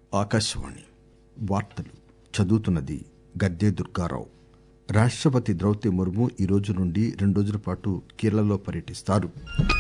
ఆకాశవాణి వార్తలు చదువుతున్నది గద్దె దుర్గారావు రాష్టపతి ద్రౌపది ముర్ము ఈ రోజు నుండి రెండు రోజుల పాటు కేరళలో పర్యటిస్తారు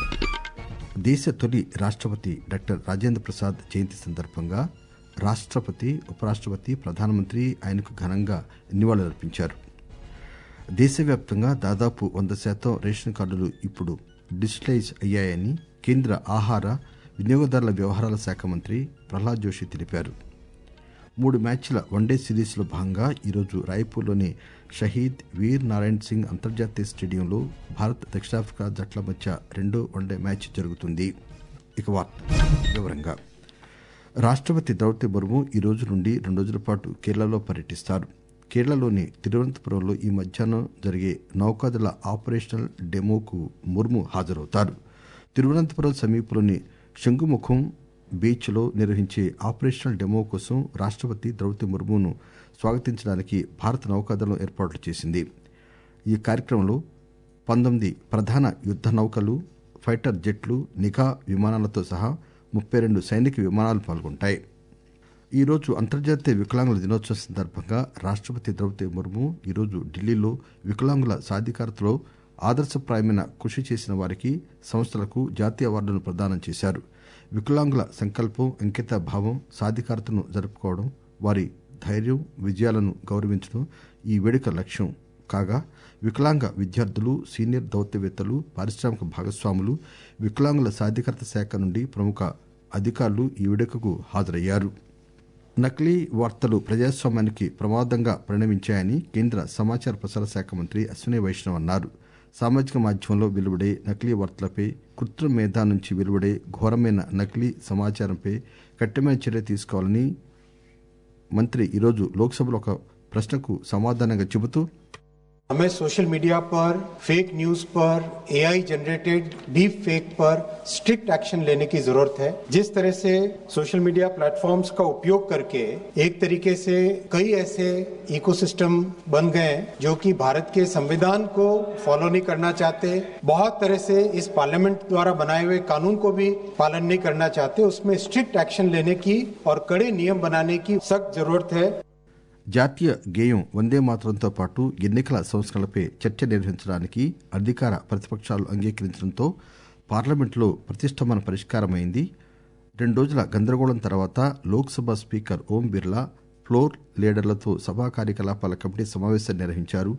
దేశ తొలి రాష్టపతి డాక్టర్ రాజేంద్ర ప్రసాద్ జయంతి సందర్భంగా రాష్టపతి ఉపరాష్టపతి ప్రధానమంత్రి ఆయనకు ఘనంగా నివాళులర్పించారు దేశవ్యాప్తంగా దాదాపు వంద శాతం రేషన్ కార్డులు ఇప్పుడు డిజిటలైజ్ అయ్యాయని కేంద్ర ఆహార వినియోగదారుల వ్యవహారాల శాఖ మంత్రి ప్రహ్లాద్ జోషి తెలిపారు మూడు మ్యాచ్ల వన్డే సిరీస్లో భాగంగా ఈరోజు రాయ్పూర్లోని షహీద్ వీర్ నారాయణ్ సింగ్ అంతర్జాతీయ స్టేడియంలో భారత్ దక్షిణాఫ్రికా జట్ల మధ్య రెండో వన్డే మ్యాచ్ జరుగుతుంది ఇక వార్తలు వివరంగా రాష్టపతి ద్రౌపది ముర్ము ఈ రోజు నుండి రెండు రోజుల పాటు కేరళలో పర్యటిస్తారు కేరళలోని తిరువనంతపురంలో ఈ మధ్యాహ్నం జరిగే నౌకాదళ ఆపరేషనల్ డెమోకు ముర్ము హాజరవుతారు తిరువనంతపురం సమీపంలోని శంగుముఖం బీచ్ లో నిర్వహించే ఆపరేషనల్ డెమో కోసం రాష్టపతి ద్రౌపది ముర్మును స్వాగతించడానికి భారత నౌకాదళం ఏర్పాట్లు చేసింది ఈ కార్యక్రమంలో పంతొమ్మిది ప్రధాన యుద్ద నౌకలు ఫైటర్ జెట్లు నిఘా విమానాలతో సహా ముప్పై రెండు సైనిక విమానాలు పాల్గొంటాయి ఈ రోజు అంతర్జాతీయ వికలాంగుల దినోత్సవం సందర్భంగా రాష్టపతి ద్రౌపది ముర్ము ఈరోజు ఢిల్లీలో వికలాంగుల సాధికారతలో ఆదర్శప్రాయమైన కృషి చేసిన వారికి సంస్థలకు జాతీయ అవార్డులను ప్రదానం చేశారు వికలాంగుల సంకల్పం అంకిత భావం సాధికారతను జరుపుకోవడం వారి ధైర్యం విజయాలను గౌరవించడం ఈ వేడుక లక్ష్యం కాగా వికలాంగ విద్యార్థులు సీనియర్ దౌత్యవేత్తలు పారిశ్రామిక భాగస్వాములు వికలాంగుల సాధికారత శాఖ నుండి ప్రముఖ అధికారులు ఈ వేడుకకు హాజరయ్యారు నకిలీ వార్తలు ప్రజాస్వామ్యానికి ప్రమాదంగా పరిణమించాయని కేంద్ర సమాచార ప్రసార శాఖ మంత్రి అశ్విని వైష్ణవ్ అన్నారు సామాజిక మాధ్యమంలో వెలువడే నకిలీ వార్తలపై కృత్రిమ మేధా నుంచి వెలువడే ఘోరమైన నకిలీ సమాచారంపై కఠినమైన చర్య తీసుకోవాలని మంత్రి ఈరోజు లోక్సభలో ఒక ప్రశ్నకు సమాధానంగా చెబుతూ हमें सोशल मीडिया पर फेक न्यूज पर एआई जनरेटेड डीप फेक पर स्ट्रिक्ट एक्शन लेने की जरूरत है जिस तरह से सोशल मीडिया प्लेटफॉर्म्स का उपयोग करके एक तरीके से कई ऐसे इकोसिस्टम बन गए हैं जो कि भारत के संविधान को फॉलो नहीं करना चाहते बहुत तरह से इस पार्लियामेंट द्वारा बनाए हुए कानून को भी पालन नहीं करना चाहते उसमें स्ट्रिक्ट एक्शन लेने की और कड़े नियम बनाने की सख्त जरूरत है జాతీయ గేయం వందే మాతరంతో పాటు ఎన్నికల సంస్కరణలపై చర్చ నిర్వహించడానికి అధికార ప్రతిపక్షాలు అంగీకరించడంతో పార్లమెంట్లో ప్రతిష్టంభన పరిష్కారమైంది రెండు రోజుల గందరగోళం తర్వాత లోక్సభ స్పీకర్ ఓం బిర్లా ఫ్లోర్ లీడర్లతో సభా కార్యకలాపాల కమిటీ సమావేశం నిర్వహించారు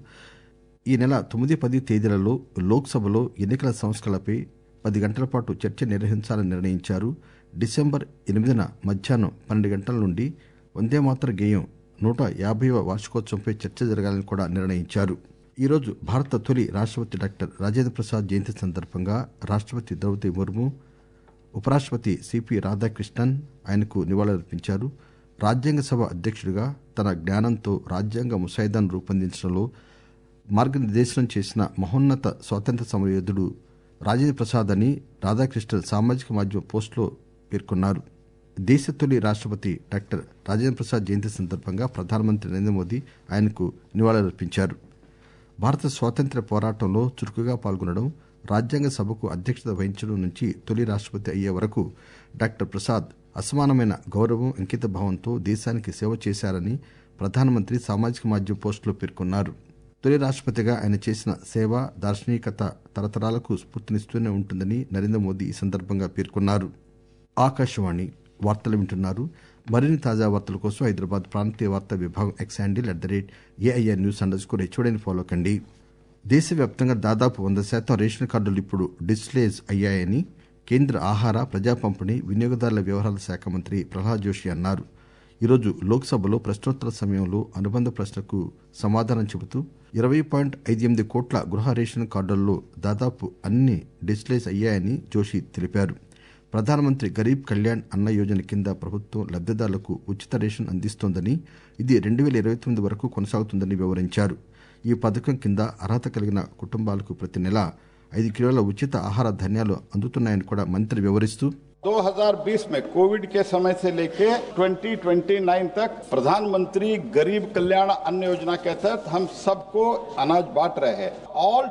ఈ నెల తొమ్మిది పది తేదీలలో లోక్సభలో ఎన్నికల సంస్కరణలపై పది గంటల పాటు చర్చ నిర్వహించాలని నిర్ణయించారు డిసెంబర్ ఎనిమిదిన మధ్యాహ్నం పన్నెండు గంటల నుండి వందేమాతర గేయం నూట యాభైవ వార్షికోత్సవంపై చర్చ జరగాలని కూడా నిర్ణయించారు ఈరోజు భారత తొలి రాష్టపతి డాక్టర్ రాజేంద్ర ప్రసాద్ జయంతి సందర్భంగా రాష్టపతి ద్రౌపది ముర్ము ఉపరాష్టపతి సిపి రాధాకృష్ణన్ ఆయనకు నివాళులర్పించారు రాజ్యాంగ సభ అధ్యక్షుడిగా తన జ్ఞానంతో రాజ్యాంగ ముసాయిదాను రూపొందించడంలో మార్గనిర్దేశనం చేసిన మహోన్నత స్వాతంత్ర సమరయోధుడు రాజేంద్ర ప్రసాద్ అని రాధాకృష్ణన్ సామాజిక మాధ్యమ పోస్టులో పేర్కొన్నారు దేశ తొలి రాష్టపతి డాక్టర్ రాజేంద్ర ప్రసాద్ జయంతి సందర్భంగా ప్రధానమంత్రి నరేంద్ర మోదీ ఆయనకు నివాళులర్పించారు భారత స్వాతంత్ర్య పోరాటంలో చురుకుగా పాల్గొనడం రాజ్యాంగ సభకు అధ్యక్షత వహించడం నుంచి తొలి రాష్టపతి అయ్యే వరకు డాక్టర్ ప్రసాద్ అసమానమైన గౌరవం అంకిత భావంతో దేశానికి సేవ చేశారని ప్రధానమంత్రి సామాజిక మాధ్యమ పోస్టులో పేర్కొన్నారు తొలి రాష్టపతిగా ఆయన చేసిన సేవ దార్శనికత తరతరాలకు స్ఫూర్తినిస్తూనే ఉంటుందని నరేంద్ర మోదీ ఈ సందర్భంగా పేర్కొన్నారు ఆకాశవాణి వార్తలు వింటున్నారు మరిన్ని తాజా వార్తల కోసం హైదరాబాద్ ప్రాంతీయ వార్తా విభాగం X handle at the rate AIR news underscore హెచ్ఓడిని ఫాలో కండి దేశవ్యాప్తంగా దాదాపు వంద శాతం రేషన్ కార్డులు ఇప్పుడు డిజిటలైజ్ అయ్యాయని కేంద్ర ఆహార ప్రజా పంపిణీ వినియోగదారుల వ్యవహారాల శాఖ మంత్రి ప్రహ్లాద్ జోషి అన్నారు ఈరోజు లోక్సభలో ప్రశ్నోత్తరాల సమయంలో అనుబంధ ప్రశ్నకు సమాధానం చెబుతూ ఇరవై పాయింట్ ఐదు ఎనిమిది కోట్ల గృహ రేషన్ కార్డుల్లో దాదాపు అన్ని డిజిటలైజ్ అయ్యాయని జోషి తెలిపారు ప్రధానమంత్రి గరీబ్ కళ్యాణ్ అన్న యోజన కింద ప్రభుత్వం లబ్దిదారులకు ఉచిత రేషన్ అందిస్తోందని ఇది రెండు వేల ఇరవై తొమ్మిది వరకు కొనసాగుతుందని వివరించారు ఈ పథకం కింద అర్హత కలిగిన కుటుంబాలకు ప్రతి నెలా ఐదు కిలోల ఉచిత ఆహార ధాన్యాలు అందుతున్నాయని కూడా మంత్రి వివరిస్తూ 2020 में कोविड के समय से लेके 2029 तक प्रधानमंत्री गरीब कल्याण अन्न योजना के तहत हम सबको अनाज बांट रहे हैं all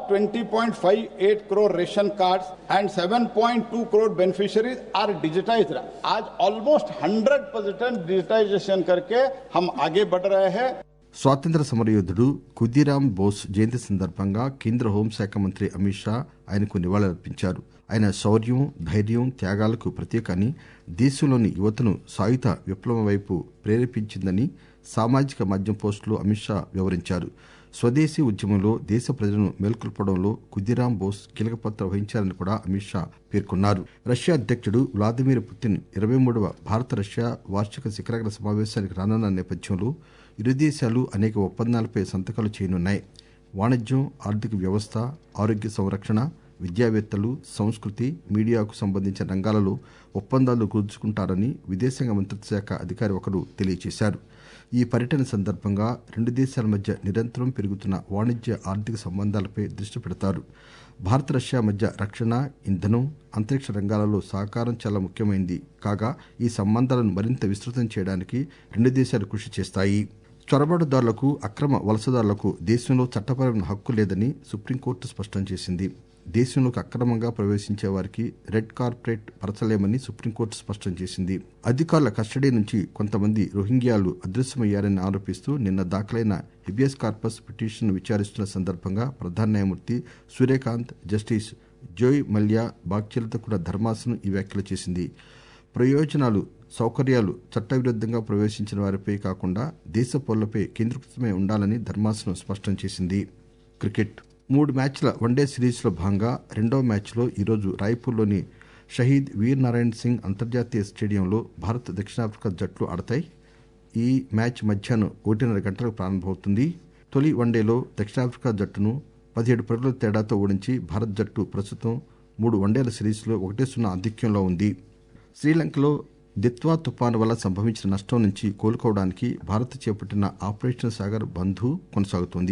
20.58 crore ration cards and 7.2 crore beneficiaries are digitize आज ऑलमोस्ट 100 परसेंट डिजिटाइजेशन करके हम आगे बढ़ रहे हैं స్వాతంత్ర సమరయోధుడు ఖుదీరామ్ బోస్ జయంతి సందర్భంగా కేంద్ర హోంశాఖ మంత్రి అమిత్ షా ఆయనకు నివాళులర్పించారు ఆయన శౌర్యం ధైర్యం త్యాగాలకు ప్రతీక అని దేశంలోని యువతను సాయుధ విప్లవం వైపు ప్రేరేపించిందని సామాజిక మాధ్యమ పోస్టులో అమిత్ షా వివరించారు స్వదేశీ ఉద్యమంలో దేశ ప్రజలను మేల్కొల్పడంలో ఖుదీరామ్ బోస్ కీలక పాత్ర వహించారని కూడా అమిత్ షా పేర్కొన్నారు రష్యా అధ్యక్షుడు వ్లాదిమిర్ పుతిన్ ఇరవై మూడవ భారత రష్యా వార్షిక శిఖరాగ్ర సమావేశానికి రానున్న నేపథ్యంలో ఇరు దేశాలు అనేక ఒప్పందాలపై సంతకాలు చేయనున్నాయి వాణిజ్యం ఆర్థిక వ్యవస్థ ఆరోగ్య సంరక్షణ విద్యావేత్తలు సంస్కృతి మీడియాకు సంబంధించిన రంగాలలో ఒప్పందాలు కుదుర్చుకుంటారని విదేశాంగ మంత్రిత్వ శాఖ అధికారి ఒకరు తెలియజేశారు ఈ పర్యటన సందర్భంగా రెండు దేశాల మధ్య నిరంతరం పెరుగుతున్న వాణిజ్య ఆర్థిక సంబంధాలపై దృష్టి పెడతారు భారత్ రష్యా మధ్య రక్షణ ఇంధనం అంతరిక్ష రంగాలలో సహకారం చాలా ముఖ్యమైంది కాగా ఈ సంబంధాలను మరింత విస్తృతం చేయడానికి రెండు దేశాలు కృషి చేస్తాయి చొరబాటుదారులకు అక్రమ వలసదారులకు దేశంలో చట్టపరమైన హక్కు లేదని సుప్రీంకోర్టు స్పష్టం చేసింది దేశంలోకి అక్రమంగా ప్రవేశించే వారికి రెడ్ కార్పెట్ పరచలేమని సుప్రీంకోర్టు స్పష్టం చేసింది అధికారుల కస్టడీ నుంచి కొంతమంది రోహింగ్యాలు అదృశ్యమయ్యారని ఆరోపిస్తూ నిన్న దాఖలైన హిబియస్ కార్పస్ పిటిషన్ విచారిస్తున్న సందర్భంగా ప్రధాన న్యాయమూర్తి సూర్యకాంత్ జస్టిస్ జోయ్ మల్యా బాగ్చేలతో కూడా ధర్మాసనం ఈ వ్యాఖ్యలు చేసింది ప్రయోజనాలు సౌకర్యాలు చట్టవిరుద్దంగా ప్రవేశించిన వారిపై కాకుండా దేశ పౌరులపై కేంద్రీకృతమై ఉండాలని ధర్మాసనం స్పష్టం చేసింది క్రికెట్ మూడు మ్యాచ్ల వన్డే సిరీస్లో భాగంగా రెండో మ్యాచ్లో ఈరోజు రాయ్పూర్లోని షహీద్ వీర్ నారాయణ్ సింగ్ అంతర్జాతీయ స్టేడియంలో భారత్ దక్షిణాఫ్రికా జట్లు ఆడతాయి ఈ మ్యాచ్ మధ్యాహ్నం ఒకటిన్నర గంటలకు ప్రారంభమవుతుంది తొలి వన్డేలో దక్షిణాఫ్రికా జట్టును పదిహేడు పరుగుల తేడాతో ఓడించి భారత్ జట్టు ప్రస్తుతం మూడు వన్డేల సిరీస్లో ఒకటే సున్నా ఆధిక్యంలో ఉంది శ్రీలంకలో దిత్వా తుపాను వల్ల సంభవించిన నష్టం నుంచి కోలుకోవడానికి భారత్ చేపట్టిన ఆపరేషన్ సాగర్ బంధు కొనసాగుతోంది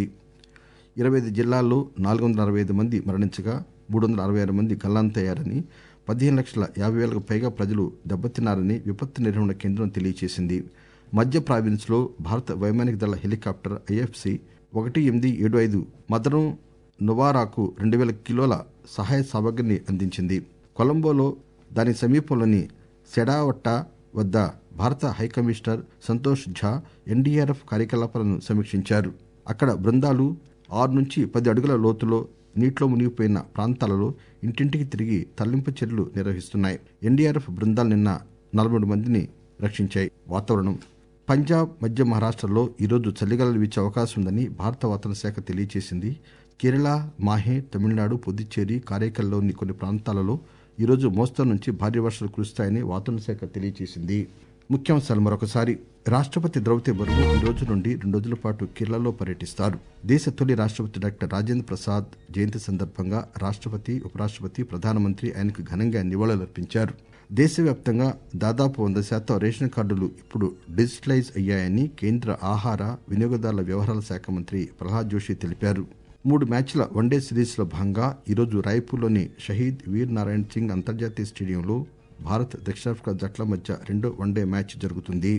ఇరవై ఐదు జిల్లాల్లో నాలుగు వందల అరవై ఐదు మంది మరణించగా మూడు వందల అరవై ఆరు మంది గల్లంతయ్యారని పదిహేను లక్షల యాభై వేలకు పైగా ప్రజలు దెబ్బతిన్నారని విపత్తు నిర్వహణ కేంద్రం తెలియజేసింది మధ్య ప్రావిన్స్లో భారత వైమానిక దళ హెలికాప్టర్ ఐఎఫ్సి ఒకటి ఎనిమిది ఏడు ఐదు మదరం నువారాకు రెండు వేల కిలోల సహాయ సామగ్రిని అందించింది కొలంబోలో దాని సమీపంలోని సెడావట్ట వద్ద భారత హైకమిషనర్ సంతోష్ ఝా ఎన్డీఆర్ఎఫ్ కార్యకలాపాలను సమీక్షించారు అక్కడ బృందాలు ఆరు నుంచి పది అడుగుల లోతులో నీటిలో మునిగిపోయిన ప్రాంతాలలో ఇంటింటికి తిరిగి తరలింపు చర్యలు నిర్వహిస్తున్నాయి ఎన్డీఆర్ఎఫ్ బృందాలు నిన్న నలభై మందిని రక్షించాయి వాతావరణం పంజాబ్ మధ్య మహారాష్టలో ఈరోజు చలిగాలులు వీచే అవకాశం ఉందని భారత వాతావరణ శాఖ తెలియజేసింది కేరళ మాహే తమిళనాడు పుదుచ్చేరి కారైకల్లోని కొన్ని ప్రాంతాలలో ఈరోజు మోస్తరు నుంచి భారీ వర్షాలు కురుస్తాయని వాతావరణ శాఖ తెలియజేసింది ముఖ్యాంశాలు మరొకసారి రాష్ట్రపతి ద్రౌపది ముర్ము ఈ రోజు నుండి రెండు రోజుల పాటు కేరళలో పర్యటిస్తారు దేశ తొలి రాష్ట్రపతి డాక్టర్ రాజేంద్ర ప్రసాద్ జయంతి సందర్భంగా రాష్ట్రపతి ఉపరాష్ట్రపతి ప్రధానమంత్రి ఆయనకు ఘనంగా నివాళులర్పించారు దేశవ్యాప్తంగా దాదాపు వంద శాతం రేషన్ కార్డులు ఇప్పుడు డిజిటలైజ్ అయ్యాయని కేంద్ర ఆహార వినియోగదారుల వ్యవహారాల శాఖ మంత్రి ప్రహ్లాద్ జోషి తెలిపారు మూడు మ్యాచ్ల వన్డే సిరీస్లో భాగంగా ఈరోజు రాయ్పూర్లోని షహీద్ వీర్ నారాయణ్ సింగ్ అంతర్జాతీయ స్టేడియంలో భారత్ దక్షిణాఫ్రికా జట్ల మధ్య రెండో వన్డే మ్యాచ్ జరుగుతుంది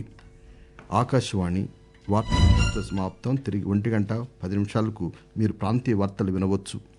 ఆకాశవాణి వార్తలు సమాప్తం తిరిగి ఒంటి గంట పది నిమిషాలకు మీరు ప్రాంతీయ వార్తలు వినవచ్చు